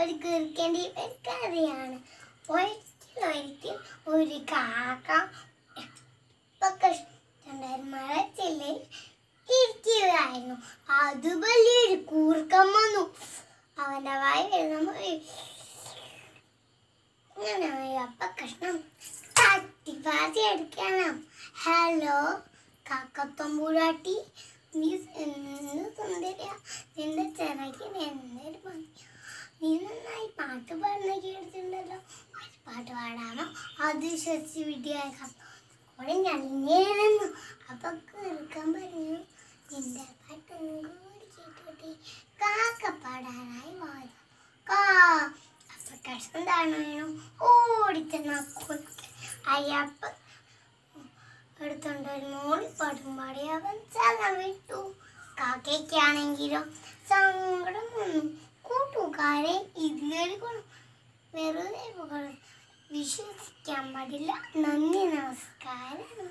ഒരു കുറുക്കൻ്റെ കഥയാണ് ഒരിക്കൽ ഒരിക്കൽ ഒരു കാക്ക എപ്പോ കഷ്ടണ്ടായിരുന്നു മഴച്ചില്ലയിൽ ഇരിക്കുകയായിരുന്നു അത് വലിയൊരു കൂർക്കം വന്നു അവന്റെ വായ വരുന്ന അങ്ങനെ അപ്പ കഷ്ണം തട്ടിപ്പാത്തി എടുക്കണം ഹലോ കാക്കത്തൊമ്പൂരാട്ടി നീ എന്ന് സുന്ദരിയ നിന്റെ ചിറകിന് എന്തൊരു ഭംഗി നീ നന്നായി പാട്ട് പാടുന്ന കേട്ടിട്ടുണ്ടല്ലോ ഒരു പാട്ട് പാടാമോ അത് വിശ്വസിച്ച് വിദ്യാക്കാം കൂടെ ഞങ്ങളിങ്ങേരുന്നു അപ്പൊ കുറുക്കാൻ പറഞ്ഞു നിന്റെ പാട്ടൊന്നും കൂടി കേട്ടോട്ടെ കാക്ക പാടാനായി വാദം കാ അപ്പൊ കഷ്ണം താണു വീണു ഓടിച്ചെന്ന അയ്യപ്പ എടുത്തോണ്ട് ഒരു മൂളിപ്പാട്ടും പാടി അവൻ ചലം വിട്ടു കാക്കയ്ക്കാണെങ്കിലോ സങ്കടം വന്നു കൂട്ടുകാരെ ഇതിലൊരു ഗുണം വെറുതെ പുകഴും വിശ്വസിക്കാൻ പാടില്ല നന്ദി നമസ്കാരം